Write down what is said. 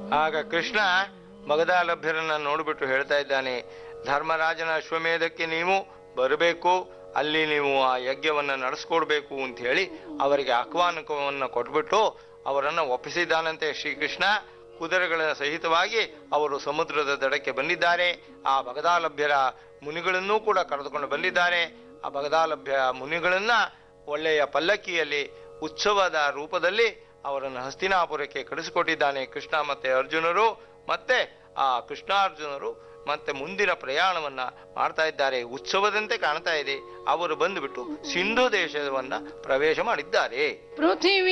ಆಗ ಕೃಷ್ಣ ಮಗಧಾಲಭ್ಯರನ್ನ ನೋಡಿಬಿಟ್ಟು ಹೇಳ್ತಾ ಇದ್ದಾನೆ ಧರ್ಮರಾಜನ ಅಶ್ವಮೇಧಕ್ಕೆ ನೀವು ಬರಬೇಕು ಅಲ್ಲಿ ನೀವು ಆ ಯಜ್ಞವನ್ನ ನಡೆಸ್ಕೊಡ್ಬೇಕು ಅಂತ ಹೇಳಿ ಅವರಿಗೆ ಆಹ್ವಾನಕವನ್ನ ಕೊಟ್ಬಿಟ್ಟು ಅವರನ್ನ ಒಪ್ಪಿಸಿದ್ದಾನಂತೆ ಶ್ರೀಕೃಷ್ಣ ಕುದುರೆಗಳ ಸಹಿತವಾಗಿ ಅವರು ಸಮುದ್ರದ ದಡಕ್ಕೆ ಬಂದಿದ್ದಾರೆ ಆ ಭಗದಾಲಭ್ಯರ ಮುನಿಗಳನ್ನೂ ಕೂಡ ಕರೆದುಕೊಂಡು ಬಂದಿದ್ದಾರೆ ಆ ಭಗದಾಲಭ್ಯ ಮುನಿಗಳನ್ನ ಒಳ್ಳೆಯ ಪಲ್ಲಕ್ಕಿಯಲ್ಲಿ ಉತ್ಸವದ ರೂಪದಲ್ಲಿ ಅವರನ್ನು ಹಸ್ತಿನಾಪುರಕ್ಕೆ ಕಳಿಸಿಕೊಟ್ಟಿದ್ದಾನೆ ಕೃಷ್ಣ ಮತ್ತೆ ಅರ್ಜುನರು ಮತ್ತೆ ಆ ಕೃಷ್ಣಾರ್ಜುನರು ಮತ್ತೆ ಮುಂದಿನ ಪ್ರಯಾಣವನ್ನ ಮಾಡ್ತಾ ಇದ್ದಾರೆ ಉತ್ಸವದಂತೆ ಕಾಣ್ತಾ ಇದೆ ಅವರು ಬಂದುಬಿಟ್ಟು ಸಿಂಧು ದೇಶವನ್ನ ಪ್ರವೇಶ ಮಾಡಿದ್ದಾರೆ ಪೃಥಿವಿ